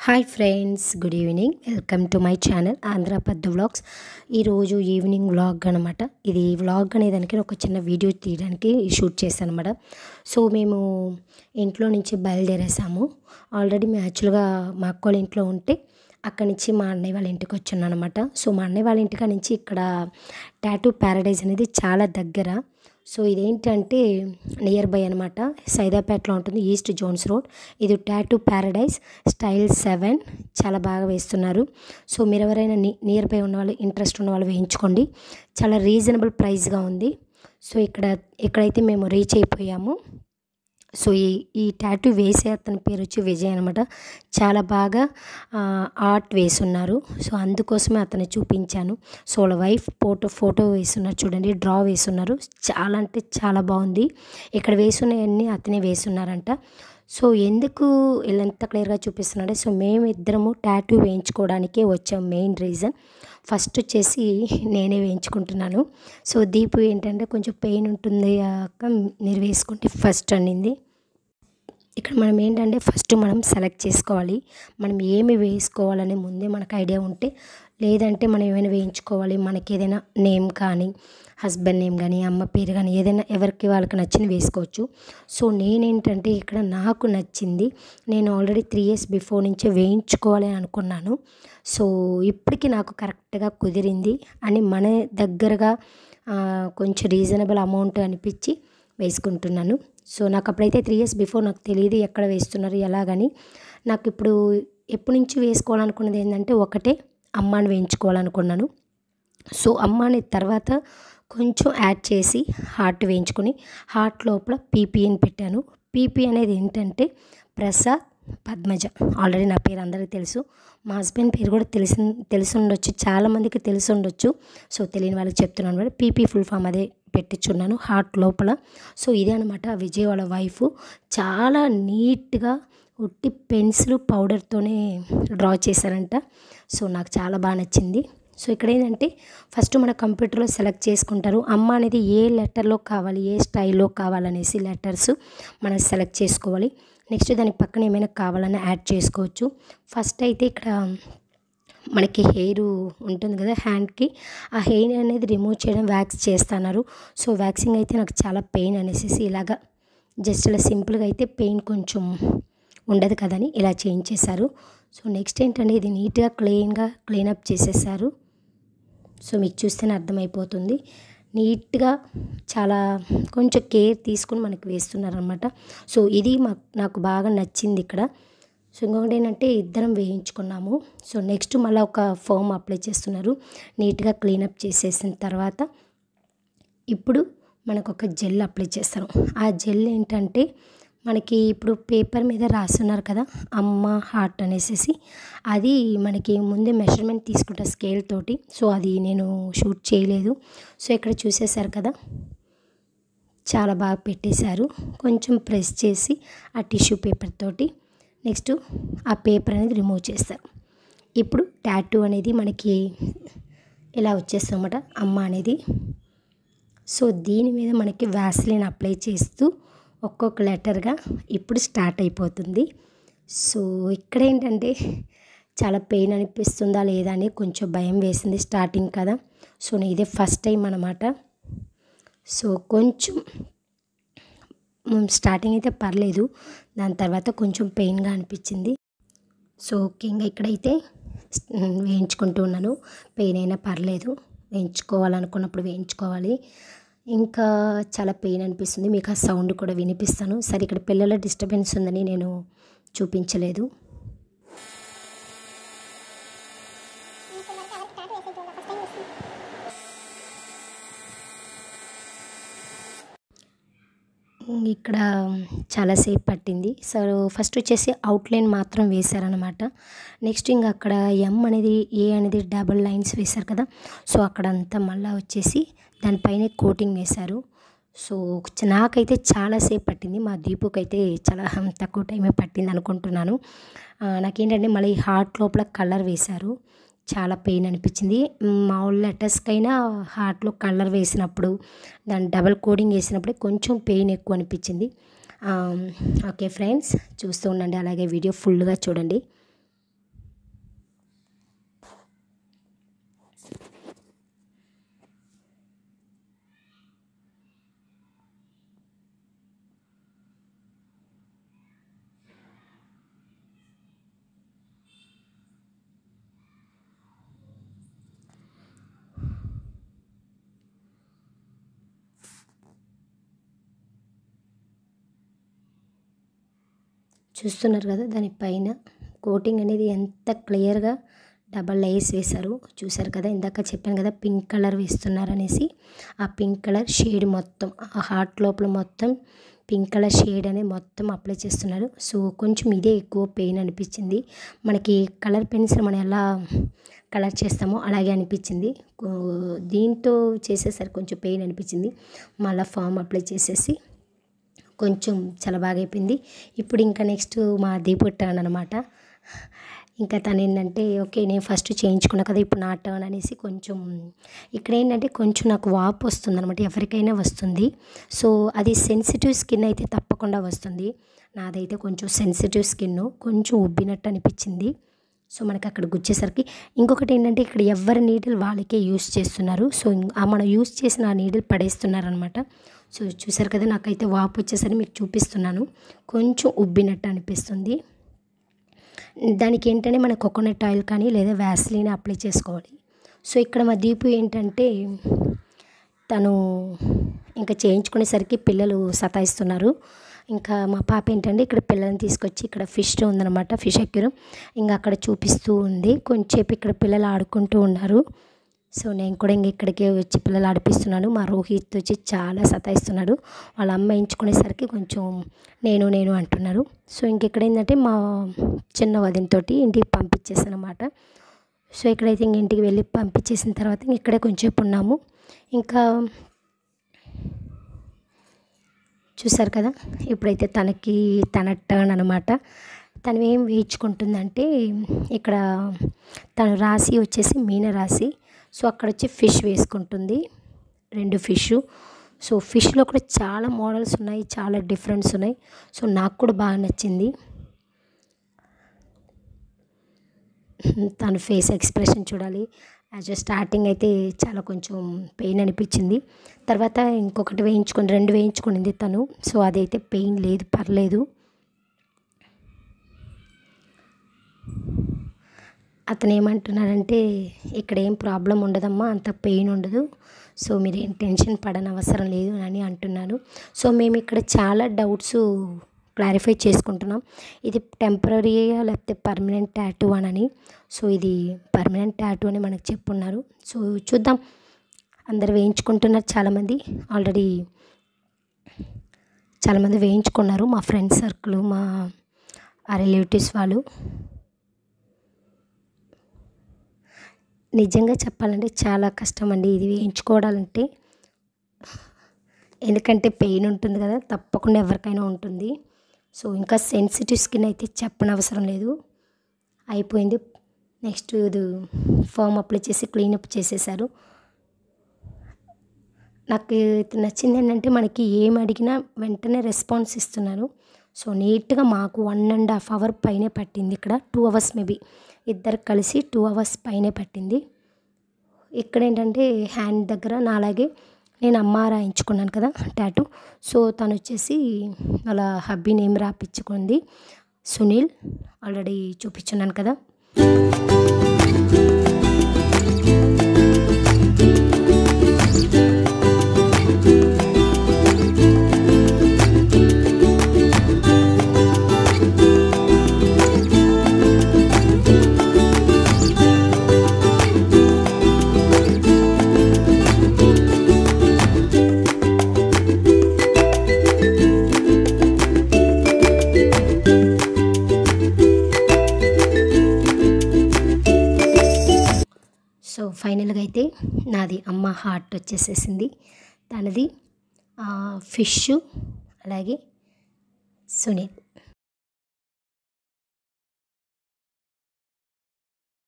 hi friends good evening welcome to my channel Andhra Paddu vlogs ఈరోజు evening vlog అనమాట ఇది vlog అనేదానికి ఒక చిన్న వీడియో తీయడానికి షూట్ చేశాను అనమాట సో మేము ఇంట్లో నుంచి బయలుదేరేసాము ఆల్రెడీ మేము యాక్చువల్గా మా అక్క వాళ్ళ ఇంట్లో ఉంటే అక్కడి నుంచి మా అన్నయ్య వాళ్ళ ఇంటికి వచ్చాను అనమాట సో మా అన్నయ్య వాళ్ళ ఇంటికి నుంచి ఇక్కడ టాటూ ప్యారడైజ్ అనేది చాలా దగ్గర సో ఇదేంటంటే నియర్ బై అనమాట సైదాపేటలో ఉంటుంది ఈస్ట్ జోన్స్ రోడ్ ఇది టాటూ ప్యారడైజ్ స్టైల్ సెవెన్ చాలా బాగా వేస్తున్నారు సో మీరు ఎవరైనా నియర్ బై ఉన్న వాళ్ళు ఇంట్రెస్ట్ ఉన్న వాళ్ళు వేయించుకోండి చాలా రీజనబుల్ ప్రైస్గా ఉంది సో ఇక్కడ ఎక్కడైతే మేము రీచ్ అయిపోయాము సో ఈ ఈ టాటూ వేసే అతని పేరు వచ్చి విజయ్ అనమాట చాలా బాగా ఆర్ట్ వేసున్నారు సో అందుకోసమే అతను చూపించాను సో వాళ్ళ వైఫ్ ఫోటో ఫోటో వేస్తున్నారు చూడండి డ్రా వేసున్నారు చాలా అంటే చాలా బాగుంది ఇక్కడ వేసున్నవన్నీ అతనే వేస్తున్నారంట సో ఎందుకు వీళ్ళంత క్లియర్గా చూపిస్తున్నాడే సో మేము ఇద్దరము టాటూ వేయించుకోవడానికే వచ్చాం మెయిన్ రీజన్ ఫస్ట్ వచ్చేసి నేనే వేయించుకుంటున్నాను సో దీపు ఏంటంటే కొంచెం పెయిన్ ఉంటుంది అక్క మీరు వేసుకుంటే ఫస్ట్ అనింది ఇక్కడ మనం ఏంటంటే ఫస్ట్ మనం సెలెక్ట్ చేసుకోవాలి మనం ఏమి వేసుకోవాలని ముందే మనకు ఐడియా ఉంటే లేదంటే మనం ఏమైనా వేయించుకోవాలి మనకి ఏదైనా నేమ్ కానీ హస్బెండ్ నేమ్ కానీ అమ్మ పేరు కానీ ఏదైనా ఎవరికి వాళ్ళకి నచ్చింది వేసుకోవచ్చు సో నేనేంటంటే ఇక్కడ నాకు నచ్చింది నేను ఆల్రెడీ త్రీ ఇయర్స్ బిఫోర్ నుంచే వేయించుకోవాలి అనుకున్నాను సో ఇప్పటికి నాకు కరెక్ట్గా కుదిరింది అని మన దగ్గరగా కొంచెం రీజనబుల్ అమౌంట్ అనిపించి వేసుకుంటున్నాను సో నాకు అప్పుడైతే త్రీ ఇయర్స్ బిఫోర్ నాకు తెలియదు ఎక్కడ వేస్తున్నారు ఎలాగని నాకు ఇప్పుడు ఎప్పటి నుంచి వేసుకోవాలనుకున్నది ఏంటంటే ఒకటే అమ్మాని వేయించుకోవాలనుకున్నాను సో అమ్మాని తర్వాత కొంచెం యాడ్ చేసి హార్ట్ వేయించుకొని హార్ట్ లోపల పీపీని పెట్టాను పీపీ అనేది ఏంటంటే ప్రసాద్ పద్మజ ఆల్రెడీ నా పేరు అందరికీ తెలుసు మా హస్బెండ్ పేరు కూడా తెలిసి తెలిసి ఉండొచ్చు చాలామందికి తెలిసి ఉండొచ్చు సో తెలియని వాళ్ళకి చెప్తున్నాను అనమాట పీపీ ఫుల్ ఫామ్ అదే పెట్టించున్నాను హార్ట్ లోపల సో ఇదే అనమాట విజయ్ వాళ్ళ వైఫ్ చాలా నీట్గా ఉట్టి పెన్సిల్ పౌడర్తోనే డ్రా చేశారంట సో నాకు చాలా బాగా నచ్చింది సో ఇక్కడ ఏంటంటే ఫస్ట్ మన కంప్యూటర్లో సెలెక్ట్ చేసుకుంటారు అమ్మ అనేది ఏ లెటర్లో కావాలి ఏ స్టైల్లో కావాలనేసి లెటర్స్ మనం సెలెక్ట్ చేసుకోవాలి నెక్స్ట్ దాని పక్కన ఏమైనా కావాలన్నా యాడ్ చేసుకోవచ్చు ఫస్ట్ అయితే ఇక్కడ మనకి హెయిర్ ఉంటుంది కదా హ్యాండ్కి ఆ హెయిర్ అనేది రిమూవ్ చేయడం వ్యాక్స్ చేస్తున్నారు సో వ్యాక్సింగ్ అయితే నాకు చాలా పెయిన్ అనేసి ఇలాగా జస్ట్ ఇలా సింపుల్గా అయితే పెయిన్ కొంచెం ఉండదు కదని ఇలా చేంజ్ చేశారు సో నెక్స్ట్ ఏంటంటే ఇది నీట్గా క్లీన్గా క్లీనప్ చేసేసారు సో మీకు చూస్తేనే అర్థమైపోతుంది నీట్గా చాలా కొంచెం కేర్ తీసుకుని మనకి వేస్తున్నారనమాట సో ఇది మాకు నాకు బాగా నచ్చింది ఇక్కడ సో ఇంకొకటి ఏంటంటే ఇద్దరం వేయించుకున్నాము సో నెక్స్ట్ మళ్ళీ ఒక ఫోమ్ అప్లై చేస్తున్నారు నీట్గా క్లీనప్ చేసేసిన తర్వాత ఇప్పుడు మనకు ఒక జెల్ అప్లై చేస్తారు ఆ జెల్ ఏంటంటే మనకి ఇప్పుడు పేపర్ మీద రాస్తున్నారు కదా అమ్మ హార్ట్ అనేసి అది మనకి ముందే మెషర్మెంట్ తీసుకుంటా స్కేల్ తోటి సో అది నేను షూట్ చేయలేదు సో ఇక్కడ చూసేశారు కదా చాలా బాగా పెట్టేశారు కొంచెం ప్రెస్ చేసి ఆ టిష్యూ పేపర్ తోటి నెక్స్ట్ ఆ పేపర్ అనేది రిమూవ్ చేస్తారు ఇప్పుడు టాటూ అనేది మనకి ఇలా వచ్చేస్తామన్నమాట అమ్మ అనేది సో దీని మీద మనకి వ్యాస్లిన్ అప్లై చేస్తూ ఒక్కొక్క లెటర్గా ఇప్పుడు స్టార్ట్ అయిపోతుంది సో ఇక్కడ ఏంటంటే చాలా పెయిన్ అనిపిస్తుందా లేదా అని కొంచెం భయం వేసింది స్టార్టింగ్ కదా సో ఇదే ఫస్ట్ టైం అనమాట సో కొంచెం స్టార్టింగ్ అయితే పర్లేదు దాని తర్వాత కొంచెం పెయిన్గా అనిపించింది సో ఓకే ఇంకా ఇక్కడైతే వేయించుకుంటూ ఉన్నాను పెయిన్ అయినా పర్లేదు వేయించుకోవాలనుకున్నప్పుడు వేయించుకోవాలి ఇంకా చాలా పెయిన్ అనిపిస్తుంది మీకు ఆ సౌండ్ కూడా వినిపిస్తాను సరే ఇక్కడ పిల్లల డిస్టర్బెన్స్ ఉందని నేను చూపించలేదు ఇక్కడ చాలాసేపు పట్టింది సో ఫస్ట్ వచ్చేసి అవుట్లైన్ మాత్రం వేశారనమాట నెక్స్ట్ ఇంకా అక్కడ ఎం అనేది ఏ అనేది డబల్ లైన్స్ వేశారు కదా సో అక్కడంతా మళ్ళీ వచ్చేసి దానిపైనే కోటింగ్ వేశారు సో నాకైతే చాలాసేపు పట్టింది మా దీపుకైతే చాలా తక్కువ టైమే పట్టింది అనుకుంటున్నాను నాకేంటంటే మళ్ళీ హార్ట్ లోపల కలర్ వేశారు చాలా పెయిన్ అనిపించింది మామూలు లెటర్స్కైనా హార్ట్లో కలర్ వేసినప్పుడు దాని డబల్ కోడింగ్ వేసినప్పుడే కొంచెం పెయిన్ ఎక్కువ అనిపించింది ఓకే ఫ్రెండ్స్ చూస్తూ ఉండండి అలాగే వీడియో ఫుల్గా చూడండి చూస్తున్నారు కదా దానిపైన కోటింగ్ అనేది ఎంత క్లియర్గా డబల్ లేయర్స్ వేశారు చూసారు కదా ఇందాక చెప్పాను కదా పింక్ కలర్ వేస్తున్నారు అనేసి ఆ పింక్ కలర్ షేడ్ మొత్తం ఆ హార్ట్ లోపల మొత్తం పింక్ కలర్ షేడ్ అనేది మొత్తం అప్లై చేస్తున్నారు సో కొంచెం ఇదే ఎక్కువ పెయిన్ అనిపించింది మనకి కలర్ పెన్సిల్ మనం ఎలా కలర్ చేస్తామో అలాగే అనిపించింది కో- దీంతో చేసేసరికి కొంచెం పెయిన్ అనిపించింది మళ్ళీ ఫామ్ అప్లై చేసేసి కొంచెం చాలా బాగా అయిపోయింది ఇప్పుడు ఇంకా నెక్స్ట్ మా దీపు టర్న్ అనమాట ఇంకా తను ఏంటంటే ఓకే నేను ఫస్ట్ చేయించుకున్నా కదా ఇప్పుడు నా టర్న్ అనేసి కొంచెం ఇక్కడ ఏంటంటే కొంచెం నాకు వాపు వస్తుంది అనమాట ఎవరికైనా వస్తుంది సో అది సెన్సిటివ్ స్కిన్ అయితే తప్పకుండా వస్తుంది నాదైతే కొంచెం సెన్సిటివ్ స్కిన్ కొంచెం ఉబ్బినట్టు అనిపించింది సో మనకి అక్కడ గుచ్చేసరికి ఇంకొకటి ఏంటంటే ఇక్కడ ఎవరి నీడిల్ వాళ్ళకే యూస్ చేస్తున్నారు సో ఇం- ఆ మనం యూస్ చేసిన ఆ నీడిల్ పడేస్తున్నారు అనమాట సో చూసారు కదా నాకైతే వాపు వచ్చేసరికి మీకు చూపిస్తున్నాను కొంచెం ఉబ్బినట్టు అనిపిస్తుంది దానికి ఏంటంటే మన కోకోనట్ ఆయిల్ కానీ లేదా వ్యాస్లీన్ అప్లై చేసుకోవాలి సో ఇక్కడ మా దీపు ఏంటంటే తను ఇంకా చేయించుకునేసరికి పిల్లలు సతాయిస్తున్నారు ఇంకా మా పాప ఏంటంటే ఇక్కడ పిల్లల్ని తీసుకొచ్చి ఇక్కడ ఫిష్ ఉందన్నమాట ఫిష్ ఎక్కిరం ఇంకా అక్కడ చూపిస్తూ ఉంది కొంచెంసేపు ఇక్కడ పిల్లలు ఆడుకుంటూ ఉన్నారు సో నేను కూడా ఇంక ఇక్కడికే వచ్చి పిల్లలు ఆడిపిస్తున్నాను మా రోహిత్ వచ్చి చాలా సతాయిస్తున్నాడు వాళ్ళ అమ్మ ఎంచుకునేసరికి కొంచెం నేను నేను అంటున్నారు సో ఇంక ఇక్కడ ఏంటంటే మా చిన్న వదినతోటి ఇంటికి పంపించేసాను అనమాట సో ఇక్కడైతే ఇంక ఇంటికి వెళ్ళి పంపించేసిన తర్వాత ఇంక ఇక్కడే కొంచెంసేపు ఉన్నాము ఇంకా చూసారు కదా ఇప్పుడైతే తనకి తన టర్న్ అనమాట తను ఏం వేయించుకుంటుందంటే ఇక్కడ తను రాసి వచ్చేసి మీన రాసి సో అక్కడ వచ్చి ఫిష్ వేసుకుంటుంది రెండు ఫిష్ సో ఫిష్లో కూడా చాలా మోడల్స్ ఉన్నాయి చాలా డిఫరెంట్స్ ఉన్నాయి సో నాకు కూడా బాగా నచ్చింది తన ఫేస్ ఎక్స్ప్రెషన్ చూడాలి యాజ్ స్టార్టింగ్ అయితే చాలా కొంచెం పెయిన్ అనిపించింది తర్వాత ఇంకొకటి వేయించుకొని రెండు వేయించుకునింది తను సో అదైతే పెయిన్ లేదు పర్లేదు అతను ఏమంటున్నాడంటే ఇక్కడ ఏం ప్రాబ్లం ఉండదమ్మా అంత పెయిన్ ఉండదు సో మీరు ఏం టెన్షన్ పడని అవసరం లేదు అని అంటున్నాను సో మేము ఇక్కడ చాలా డౌట్స్ క్లారిఫై చేసుకుంటున్నాం ఇది టెంపరీయా లేకపోతే పర్మనెంట్ ట్యాటూ అని సో ఇది పర్మనెంట్ ట్యాటూ అని మనకు చెప్పున్నారు సో చూద్దాం అందరు వేయించుకుంటున్నారు చాలామంది ఆల్రెడీ చాలామంది వేయించుకున్నారు మా ఫ్రెండ్స్ సర్కిల్ మా ఆ రిలేటివ్స్ వాళ్ళు నిజంగా చెప్పాలంటే చాలా కష్టం అండి ఇది వేయించుకోవాలంటే ఎందుకంటే పెయిన్ ఉంటుంది కదా తప్పకుండా ఎవరికైనా ఉంటుంది సో ఇంకా సెన్సిటివ్ స్కిన్ అయితే చెప్పనవసరం లేదు అయిపోయింది నెక్స్ట్ ఇది ఫామ్ అప్లై చేసి క్లీనప్ చేసేసారు నాకు నచ్చింది ఏంటంటే మనకి ఏం అడిగినా వెంటనే రెస్పాన్స్ ఇస్తున్నారు సో నీట్గా మాకు వన్ అండ్ హాఫ్ అవర్ పైనే పట్టింది ఇక్కడ టూ అవర్స్ మేబీ ఇద్దరు కలిసి టూ అవర్స్ పైనే పట్టింది ఇక్కడ ఏంటంటే హ్యాండ్ దగ్గర నాలాగే నేను అమ్మ రాయించుకున్నాను కదా టాటూ సో తను వచ్చేసి అలా హబ్బీ నేమ్ రాపించుకుంది సునీల్ ఆల్రెడీ చూపించున్నాను కదా సో ఫైనల్గా అయితే నాది అమ్మ హార్ట్ వచ్చేసేసింది తనది ఫిష్ అలాగే సునీల్